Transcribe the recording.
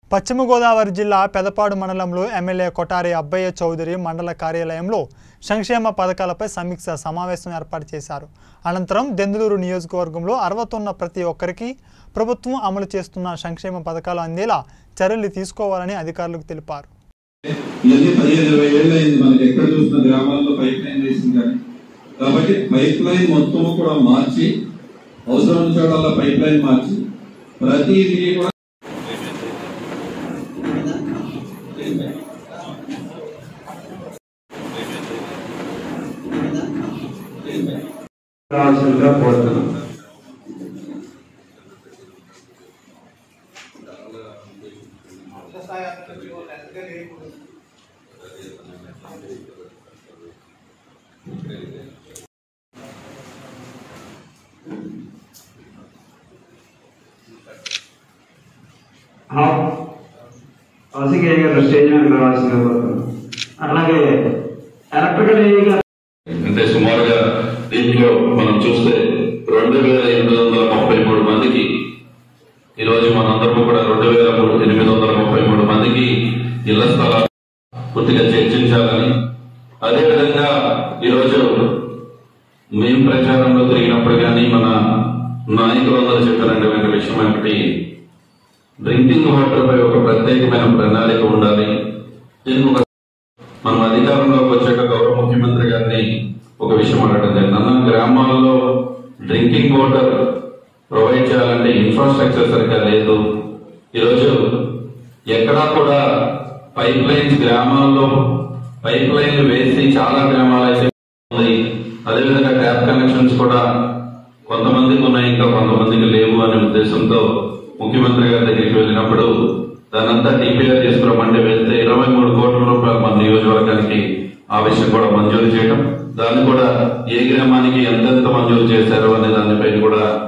పశ్చిమ గోదావరి జిల్లా పెదపాడు మండలంలో ఎమ్మెల్యే కొటారి అబ్బయ్య చౌదరి మండల కార్యాలయంలో సంక్షేమ పథకాలపై సమీక్ష సమావేశం ఏర్పాటు చేశారు అనంతరం దెందులూరు నియోజకవర్గంలో అర్హతున్న ప్రతి ఒక్కరికి ప్రభుత్వం అమలు చేస్తున్న సంక్షేమ పథకాలు అందేలా చర్యలు తీసుకోవాలని అధికారులకు తెలిపారు ఇవన్నీ పదిహేను ఇరవై ఏళ్ళు అయింది మనకి ఎక్కడ చూసిన గ్రామాల్లో పైప్ లైన్ వేసింది కానీ కాబట్టి పైప్ లైన్ మొత్తం కూడా మార్చి అవసరం చోటల్లా పైప్ లైన్ మార్చి ప్రతి ఇంటికి కూడా రావాల్సిందిగా కోరుతున్నాం హౌసింగ్ ఏరియా గారు స్టేజ్ మీద రావాల్సిందిగా కోరుతున్నాం అలాగే ఎలక్ట్రికల్ ఏరియా గారు అంటే సుమారుగా దీంట్లో మనం చూస్తే రెండు వేల ఎనిమిది వందల ముప్పై మూడు మందికి ఈ రోజు మనందరము కూడా రెండు వేల మూడు ఎనిమిది వందల ముప్పై మూడు మందికి ఇళ్ల స్థలాలు పూర్తిగా చర్చించాలని అదేవిధంగా ఈరోజు మేము ప్రచారంలో తిరిగినప్పుడు కానీ మన నాయకులందరూ చెప్పినటువంటి విషయం ఒకటి డ్రింకింగ్ వాటర్ పై ఒక ప్రత్యేకమైన ప్రణాళిక ఉండాలి దీనికి ఒక మనం అధికారంలోకి వచ్చాక గౌరవ ముఖ్యమంత్రి గారిని ఒక విషయం అడగడం జరిగింది అన్న గ్రామాల్లో డ్రింకింగ్ వాటర్ ప్రొవైడ్ చేయాలంటే ఇన్ఫ్రాస్ట్రక్చర్ సరిగ్గా లేదు ఈరోజు ఎక్కడా కూడా పైప్ లైన్స్ గ్రామాల్లో పైప్ లైన్లు వేసి చాలా గ్రామాలు అయితే ఉంది అదేవిధంగా ట్యాప్ కనెక్షన్స్ కూడా కొంతమందికి ఉన్నాయి ఇంకా కొంతమందికి లేవు అనే ఉద్దేశంతో ముఖ్యమంత్రి గారి దగ్గరికి వెళ్ళినప్పుడు దానంతా డిపిఆర్ చేసుకురమ్మంటే వెళ్తే ఇరవై మూడు కోట్ల రూపాయలు మన నియోజకవర్గానికి ఆ విషయం కూడా మంజూరు చేయడం దాన్ని కూడా ఏ గ్రామానికి ఎంతెంత మంజూరు చేశారు అనే దానిపైన కూడా